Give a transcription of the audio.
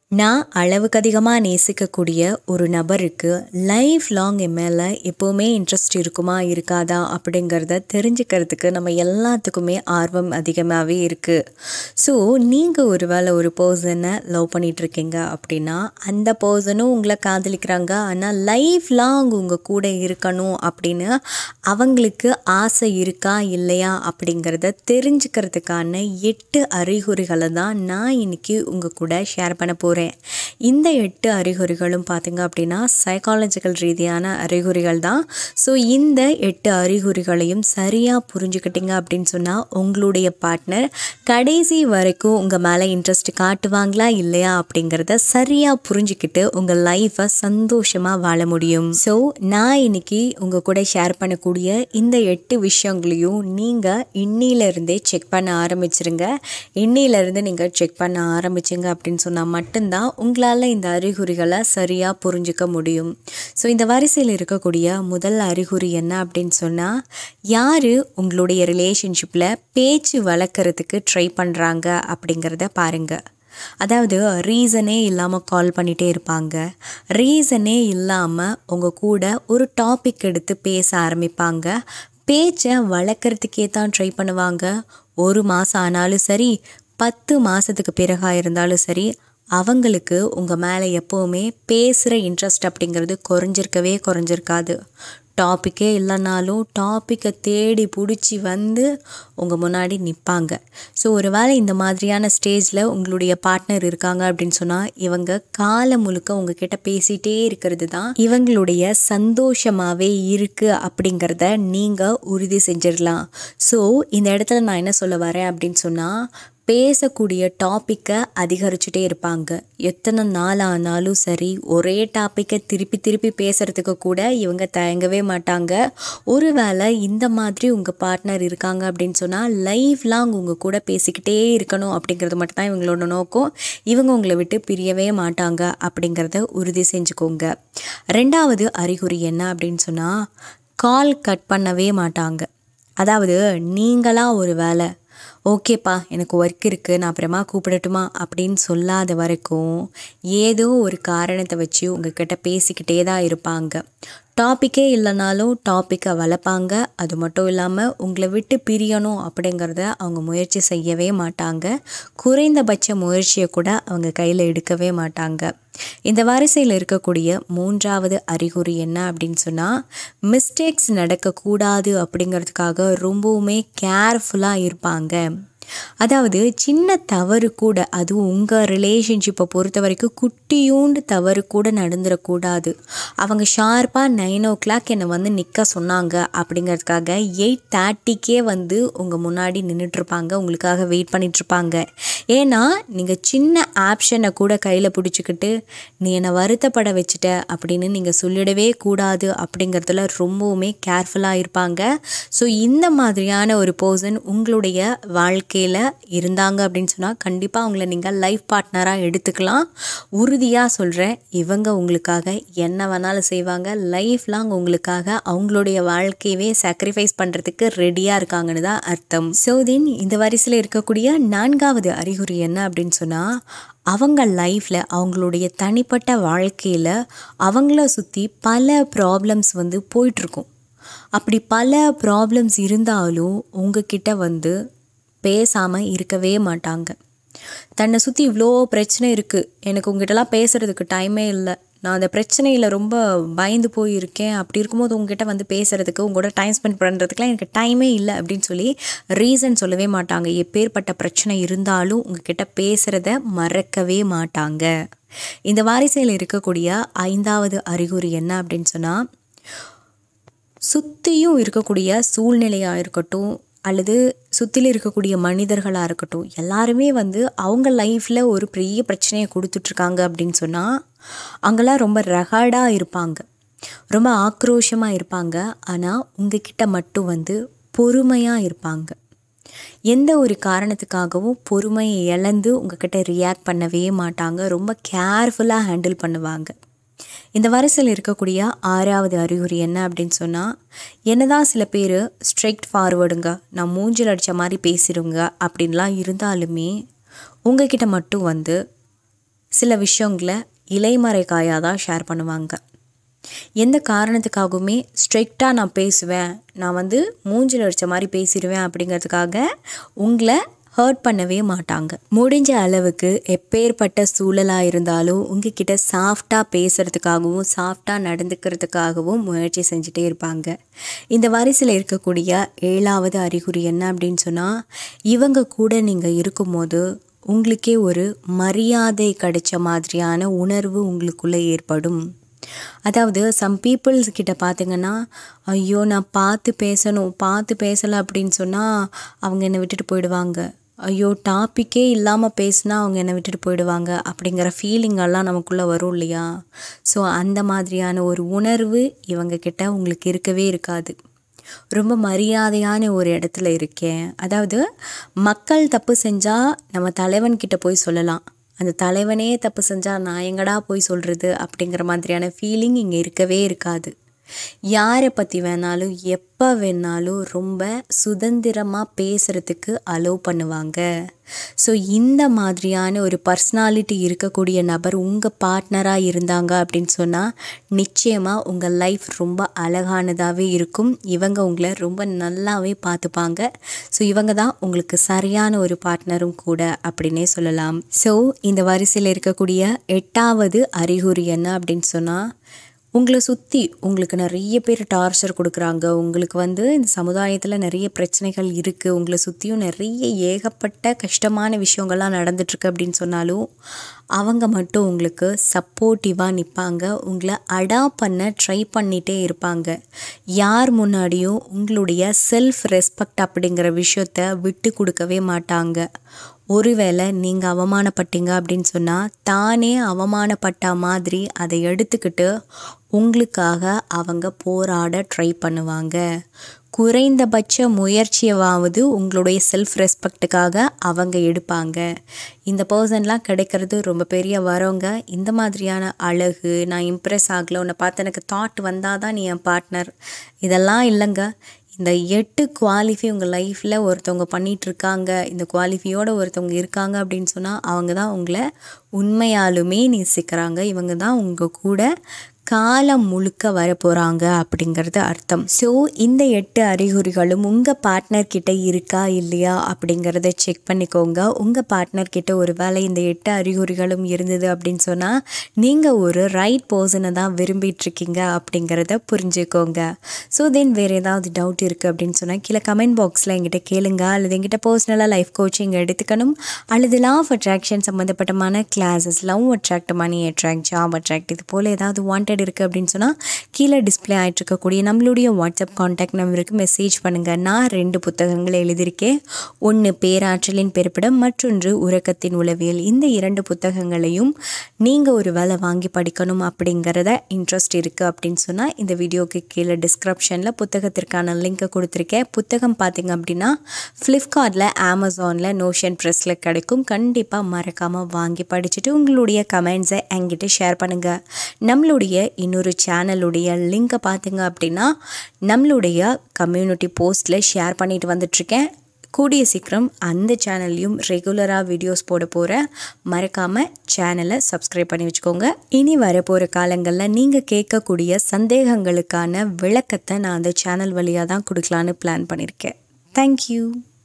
நான் அளவுக்கு அதிகமாக நேசிக்கக்கூடிய ஒரு நபருக்கு லைஃப் லாங் என் மேலே எப்போவுமே இன்ட்ரெஸ்ட் இருக்குமா இருக்காதா அப்படிங்கிறத தெரிஞ்சுக்கிறதுக்கு நம்ம எல்லாத்துக்குமே ஆர்வம் அதிகமாகவே இருக்குது ஸோ நீங்கள் ஒரு வேளை ஒரு பர்சனை லவ் பண்ணிகிட்ருக்கீங்க அப்படின்னா அந்த பர்சனும் உங்களை காதலிக்கிறாங்க ஆனால் லைஃப் லாங் உங்கள் கூட இருக்கணும் அப்படின்னு அவங்களுக்கு ஆசை இருக்கா இல்லையா அப்படிங்கிறத தெரிஞ்சுக்கிறதுக்கான எட்டு அறிகுறிகளை தான் நான் இன்னைக்கு உங்கள் கூட ஷேர் பண்ண போகிறேன் இந்த எட்டு அறிகுறிகளும் பார்த்தீங்க அப்படின்னா சைக்காலஜிக்கல் ரீதியான அறிகுறிகள் தான் ஸோ இந்த எட்டு அறிகுறிகளையும் சரியாக புரிஞ்சுக்கிட்டீங்க அப்படின்னு சொன்னால் உங்களுடைய பார்ட்னர் கடைசி வரைக்கும் உங்கள் மேலே இன்ட்ரெஸ்ட் காட்டுவாங்களா இல்லையா அப்படிங்கிறத சரியாக புரிஞ்சுக்கிட்டு உங்கள் லைஃப்பை சந்தோஷமாக வாழ முடியும் ஸோ நான் இன்னைக்கு உங்கள் கூட ஷேர் பண்ணக்கூடிய இந்த எட்டு விஷயங்களையும் நீங்கள் இன்னிலிருந்தே செக் பண்ண ஆரம்பிச்சிருங்க இன்னிலிருந்து நீங்கள் செக் பண்ண ஆரம்பிச்சிங்க அப்படின்னு சொன்னால் மட்டும்தான் உங்களால் இந்த அறிகுறிகளை சரியாக புரிஞ்சுக்க முடியும் ஸோ இந்த வரிசையில் இருக்கக்கூடிய முதல் அறிகுறி என்ன அப்படின்னு சொன்னால் யார் உங்களுடைய ரிலேஷன்ஷிப்பில் பேச்சு வளர்க்குறதுக்கு ட்ரை பண்ணுறாங்க அப்படிங்கிறத பாருங்கள் அதாவது ரீசனே இல்லாமல் கால் பண்ணிகிட்டே இருப்பாங்க ரீசனே இல்லாமல் உங்கள் கூட ஒரு டாபிக் எடுத்து பேச ஆரம்பிப்பாங்க பேச்சை வளர்க்குறதுக்கே தான் ட்ரை பண்ணுவாங்க ஒரு மாதம் ஆனாலும் சரி பத்து மாதத்துக்கு பிறகாக இருந்தாலும் சரி அவங்களுக்கு உங்கள் மேலே எப்போவுமே பேசுகிற இன்ட்ரெஸ்ட் அப்படிங்கிறது குறைஞ்சிருக்கவே குறைஞ்சிருக்காது டாப்பிக்கே இல்லைனாலும் டாப்பிக்கை தேடி பிடிச்சி வந்து உங்கள் முன்னாடி நிற்பாங்க ஸோ ஒரு வேளை இந்த மாதிரியான ஸ்டேஜில் உங்களுடைய பார்ட்னர் இருக்காங்க அப்படின்னு சொன்னால் இவங்க காலம் முழுக்க உங்ககிட்ட பேசிகிட்டே இருக்கிறது தான் இவங்களுடைய சந்தோஷமாகவே இருக்குது அப்படிங்கிறத நீங்கள் உறுதி செஞ்சிடலாம் ஸோ இந்த இடத்துல நான் என்ன சொல்ல வரேன் அப்படின்னு சொன்னால் பேசக்கூடிய டாப்பிக்கை அதிகரிச்சுட்டே இருப்பாங்க எத்தனை நாள் ஆனாலும் சரி ஒரே டாப்பிக்கை திருப்பி திருப்பி பேசுகிறதுக்கு கூட இவங்க தயங்கவே மாட்டாங்க ஒருவேளை இந்த மாதிரி உங்கள் பார்ட்னர் இருக்காங்க அப்படின்னு சொன்னால் லைஃப் லாங் உங்கள் கூட பேசிக்கிட்டே இருக்கணும் அப்படிங்கிறது மட்டும்தான் இவங்களோட நோக்கம் இவங்க உங்களை விட்டு பிரியவே மாட்டாங்க அப்படிங்கிறத உறுதி செஞ்சுக்கோங்க ரெண்டாவது அறிகுறி என்ன அப்படின்னு சொன்னால் கால் கட் பண்ணவே மாட்டாங்க அதாவது நீங்களாக ஒரு வேலை ஓகேப்பா எனக்கு ஒர்க் இருக்குது நான் அப்புறமா கூப்பிடட்டுமா அப்படின்னு சொல்லாத வரைக்கும் ஏதோ ஒரு காரணத்தை வச்சு உங்ககிட்ட பேசிக்கிட்டே தான் இருப்பாங்க டாப்பிக்கே இல்லைனாலும் டாப்பிக்கை வளர்ப்பாங்க அது மட்டும் இல்லாமல் உங்களை விட்டு பிரியணும் அப்படிங்கிறத அவங்க முயற்சி செய்யவே மாட்டாங்க குறைந்தபட்ச முயற்சியை கூட அவங்க கையில் எடுக்கவே மாட்டாங்க இந்த வரிசையில் இருக்கக்கூடிய மூன்றாவது அறிகுறி என்ன அப்படின்னு சொன்னால் மிஸ்டேக்ஸ் நடக்கக்கூடாது அப்படிங்கிறதுக்காக ரொம்பவுமே கேர்ஃபுல்லாக இருப்பாங்க அதாவது சின்ன தவறு கூட அதுவும் உங்கள் ரிலேஷன்ஷிப்பை பொறுத்த வரைக்கும் குட்டியூண்டு தவறு கூட நடந்துடக்கூடாது அவங்க ஷார்ப்பாக நைன் ஓ கிளாக் என்னை வந்து நிற்க சொன்னாங்க அப்படிங்கிறதுக்காக எயிட் தேர்ட்டிக்கே வந்து உங்கள் முன்னாடி நின்றுட்டுருப்பாங்க உங்களுக்காக வெயிட் பண்ணிகிட்ருப்பாங்க ஏன்னா நீங்கள் சின்ன ஆப்ஷனை கூட கையில் பிடிச்சிக்கிட்டு நீ என்னை வருத்தப்பட வச்சுட்ட அப்படின்னு நீங்கள் சொல்லிடவே கூடாது அப்படிங்கிறதுல ரொம்பவுமே கேர்ஃபுல்லாக இருப்பாங்க ஸோ இந்த மாதிரியான ஒரு பர்சன் உங்களுடைய வாழ்க்கை வாழ்க்கையில் இருந்தாங்க அப்படின்னு சொன்னால் கண்டிப்பாக அவங்கள நீங்கள் லைஃப் பார்ட்னராக எடுத்துக்கலாம் உறுதியாக சொல்கிறேன் இவங்க உங்களுக்காக என்ன வேணாலும் செய்வாங்க லைஃப் லாங் உங்களுக்காக அவங்களுடைய வாழ்க்கையவே சாக்ரிஃபைஸ் பண்ணுறதுக்கு ரெடியாக இருக்காங்கன்னு தான் அர்த்தம் ஸோ தென் இந்த வரிசையில் இருக்கக்கூடிய நான்காவது அறிகுறி என்ன அப்படின்னு சொன்னால் அவங்க லைஃப்பில் அவங்களுடைய தனிப்பட்ட வாழ்க்கையில் அவங்கள சுற்றி பல ப்ராப்ளம்ஸ் வந்து போயிட்டுருக்கும் அப்படி பல ப்ராப்ளம்ஸ் இருந்தாலும் உங்ககிட்ட வந்து பேசாமல் இருக்கவே மாட்டாங்க தன்னை சுற்றி இவ்வளோ பிரச்சனை இருக்குது எனக்கு உங்ககிட்டலாம் பேசுகிறதுக்கு டைமே இல்லை நான் அந்த பிரச்சனையில் ரொம்ப பயந்து போயிருக்கேன் அப்படி இருக்கும்போது உங்ககிட்ட வந்து பேசுகிறதுக்கு உங்களோட டைம் ஸ்பெண்ட் பண்ணுறதுக்குலாம் எனக்கு டைமே இல்லை அப்படின்னு சொல்லி ரீசன் சொல்லவே மாட்டாங்க எப்பேற்பட்ட பிரச்சனை இருந்தாலும் உங்ககிட்ட பேசுகிறத மறக்கவே மாட்டாங்க இந்த வாரிசையில் இருக்கக்கூடிய ஐந்தாவது அறிகுறி என்ன அப்படின்னு சொன்னால் சுற்றியும் இருக்கக்கூடிய சூழ்நிலையாக இருக்கட்டும் அல்லது சுற்றில இருக்கக்கூடிய மனிதர்களாக இருக்கட்டும் எல்லாருமே வந்து அவங்க லைஃப்பில் ஒரு பெரிய பிரச்சனையை கொடுத்துட்ருக்காங்க அப்படின்னு சொன்னால் அங்கெல்லாம் ரொம்ப ரகடாக இருப்பாங்க ரொம்ப ஆக்ரோஷமாக இருப்பாங்க ஆனால் உங்ககிட்ட மட்டும் வந்து பொறுமையாக இருப்பாங்க எந்த ஒரு காரணத்துக்காகவும் பொறுமையை இழந்து உங்ககிட்ட ரியாக்ட் பண்ணவே மாட்டாங்க ரொம்ப கேர்ஃபுல்லாக ஹேண்டில் பண்ணுவாங்க இந்த வரிசையில் இருக்கக்கூடிய ஆறாவது அறிகுறி என்ன அப்படின்னு சொன்னால் என்னதான் சில பேர் ஸ்ட்ரைட் ஃபார்வேர்டுங்க நான் மூஞ்சில் அடித்த மாதிரி பேசிடுங்க அப்படின்லாம் இருந்தாலுமே உங்ககிட்ட மட்டும் வந்து சில விஷயங்களை இலைமறைக்காயாக தான் ஷேர் பண்ணுவாங்க எந்த காரணத்துக்காகவுமே ஸ்ட்ரிக்டாக நான் பேசுவேன் நான் வந்து மூஞ்சில் அடித்த மாதிரி பேசிடுவேன் அப்படிங்கிறதுக்காக உங்களை ஹர்ட் பண்ணவே மாட்டாங்க முடிஞ்ச அளவுக்கு எப்பேற்பட்ட சூழலாக இருந்தாலும் உங்ககிட்ட சாஃப்டாக பேசுகிறதுக்காகவும் சாஃப்டாக நடந்துக்கிறதுக்காகவும் முயற்சி செஞ்சுட்டே இருப்பாங்க இந்த வரிசையில் இருக்கக்கூடிய ஏழாவது அறிகுறி என்ன அப்படின்னு சொன்னால் இவங்க கூட நீங்கள் இருக்கும்போது உங்களுக்கே ஒரு மரியாதை கிடைச்ச மாதிரியான உணர்வு உங்களுக்குள்ளே ஏற்படும் அதாவது சம் பீப்புள்ஸ் கிட்ட பார்த்தீங்கன்னா ஐயோ நான் பார்த்து பேசணும் பார்த்து பேசலை அப்படின்னு சொன்னால் அவங்க என்னை விட்டுட்டு போயிடுவாங்க ஐயோ டாப்பிக்கே இல்லாமல் பேசினா அவங்க என்னை விட்டுட்டு போயிடுவாங்க அப்படிங்கிற ஃபீலிங் எல்லாம் நமக்குள்ளே வரும் இல்லையா ஸோ அந்த மாதிரியான ஒரு உணர்வு இவங்க கிட்ட உங்களுக்கு இருக்கவே இருக்காது ரொம்ப மரியாதையான ஒரு இடத்துல இருக்கேன் அதாவது மக்கள் தப்பு செஞ்சால் நம்ம தலைவன்கிட்ட போய் சொல்லலாம் அந்த தலைவனே தப்பு செஞ்சால் நான் எங்கடா போய் சொல்கிறது அப்படிங்கிற மாதிரியான ஃபீலிங் இங்கே இருக்கவே இருக்காது யாரை பற்றி வேணாலும் எப்போ வேணாலும் ரொம்ப சுதந்திரமாக பேசுகிறதுக்கு அலோவ் பண்ணுவாங்க ஸோ இந்த மாதிரியான ஒரு பர்சனாலிட்டி இருக்கக்கூடிய நபர் உங்கள் பார்ட்னராக இருந்தாங்க அப்படின்னு சொன்னால் நிச்சயமாக உங்கள் லைஃப் ரொம்ப அழகானதாகவே இருக்கும் இவங்க உங்களை ரொம்ப நல்லாவே பார்த்துப்பாங்க ஸோ இவங்க தான் உங்களுக்கு சரியான ஒரு பார்ட்னரும் கூட அப்படின்னே சொல்லலாம் ஸோ இந்த வரிசையில் இருக்கக்கூடிய எட்டாவது அறிகுறி என்ன அப்படின்னு சொன்னால் உங்களை சுற்றி உங்களுக்கு நிறைய பேர் டார்ச்சர் கொடுக்குறாங்க உங்களுக்கு வந்து இந்த சமுதாயத்தில் நிறைய பிரச்சனைகள் இருக்குது உங்களை சுற்றியும் நிறைய ஏகப்பட்ட கஷ்டமான விஷயங்கள்லாம் நடந்துட்டுருக்கு அப்படின்னு சொன்னாலும் அவங்க மட்டும் உங்களுக்கு சப்போர்ட்டிவாக நிற்பாங்க உங்களை அடா பண்ண ட்ரை பண்ணிகிட்டே இருப்பாங்க யார் முன்னாடியும் உங்களுடைய செல்ஃப் ரெஸ்பெக்ட் அப்படிங்கிற விஷயத்த விட்டு கொடுக்கவே மாட்டாங்க ஒருவேளை நீங்கள் அவமானப்பட்டீங்க அப்படின்னு சொன்னால் தானே அவமானப்பட்ட மாதிரி அதை எடுத்துக்கிட்டு உங்களுக்காக அவங்க போராட ட்ரை பண்ணுவாங்க குறைந்தபட்ச முயற்சியாவது உங்களுடைய செல்ஃப் ரெஸ்பெக்ட்டுக்காக அவங்க எடுப்பாங்க இந்த பர்சன்லாம் கிடைக்கிறது ரொம்ப பெரிய வரவங்க இந்த மாதிரியான அழகு நான் இம்ப்ரெஸ் ஆகலை உன்னை பார்த்து எனக்கு தாட் வந்தால் தான் நீ என் பார்ட்னர் இதெல்லாம் இல்லைங்க இந்த எட்டு குவாலிஃபை உங்கள் லைஃப்பில் ஒருத்தவங்க பண்ணிகிட்ருக்காங்க இந்த குவாலிஃபையோடு ஒருத்தவங்க இருக்காங்க அப்படின்னு சொன்னால் அவங்க தான் உங்களை உண்மையாலுமே நேசிக்கிறாங்க இவங்க தான் உங்கள் கூட காலம் முழுக்க வர போகிறாங்க அப்படிங்கிறது அர்த்தம் ஸோ இந்த எட்டு அறிகுறிகளும் உங்கள் பார்ட்னர் கிட்ட இருக்கா இல்லையா அப்படிங்கிறத செக் பண்ணிக்கோங்க உங்கள் பார்ட்னர் கிட்ட ஒரு வேளை இந்த எட்டு அறிகுறிகளும் இருந்தது அப்படின்னு சொன்னால் நீங்கள் ஒரு ரைட் பர்சனை தான் விரும்பிகிட்ருக்கீங்க அப்படிங்கிறத புரிஞ்சுக்கோங்க ஸோ தென் வேறு ஏதாவது டவுட் இருக்குது அப்படின்னு சொன்னால் கீழே கமெண்ட் பாக்ஸில் எங்கிட்ட கேளுங்க அல்லது எங்கிட்ட பர்சனலாக லைஃப் கோச்சிங் எடுத்துக்கணும் அல்லது லா ஆஃப் அட்ராக்ஷன் சம்மந்தப்பட்டமான classes love attract money attract job attract இது போல் ஏதாவது வாண்டட் இருக்குது அப்படின்னு சொன்னால் கீழே டிஸ்பிளே ஆகிட்டு இருக்கக்கூடிய நம்மளுடைய வாட்ஸ்அப் காண்டாக்ட் நம்பருக்கு மெசேஜ் பண்ணுங்கள் நான் ரெண்டு புத்தகங்களை எழுதியிருக்கேன் ஒன்று பேராற்றலின் பிறப்பிடம் மற்றொன்று உறக்கத்தின் உளவியல் இந்த இரண்டு புத்தகங்களையும் நீங்கள் ஒரு வேலை வாங்கி படிக்கணும் அப்படிங்கிறத இன்ட்ரெஸ்ட் இருக்குது அப்படின்னு சொன்னால் இந்த வீடியோக்கு கீழே டிஸ்கிரிப்ஷனில் புத்தகத்திற்கான லிங்க்கை கொடுத்துருக்கேன் புத்தகம் பார்த்தீங்க அப்படின்னா ஃப்ளிப்கார்ட்டில் அமேசானில் நோஷன் ப்ரெஸ்ஸில் கிடைக்கும் கண்டிப்பாக மறக்காமல் வாங்கி படிச்சுட்டு உங்களுடைய கமெண்ட்ஸை என்கிட்ட ஷேர் பண்ணுங்கள் நம்மளுடைய இன்னொரு சேனலுடைய லிங்கை பார்த்தீங்க அப்படின்னா நம்மளுடைய கம்யூனிட்டி போஸ்ட்டில் ஷேர் பண்ணிட்டு வந்துட்ருக்கேன் கூடிய சீக்கிரம் அந்த சேனல்லையும் ரெகுலராக வீடியோஸ் போட போகிறேன் மறக்காமல் சேனலை சப்ஸ்கிரைப் பண்ணி வச்சுக்கோங்க இனி வரப்போகிற காலங்களில் நீங்கள் கேட்கக்கூடிய சந்தேகங்களுக்கான விளக்கத்தை நான் அந்த சேனல் வழியாக தான் கொடுக்கலான்னு பிளான் பண்ணியிருக்கேன் தேங்க்யூ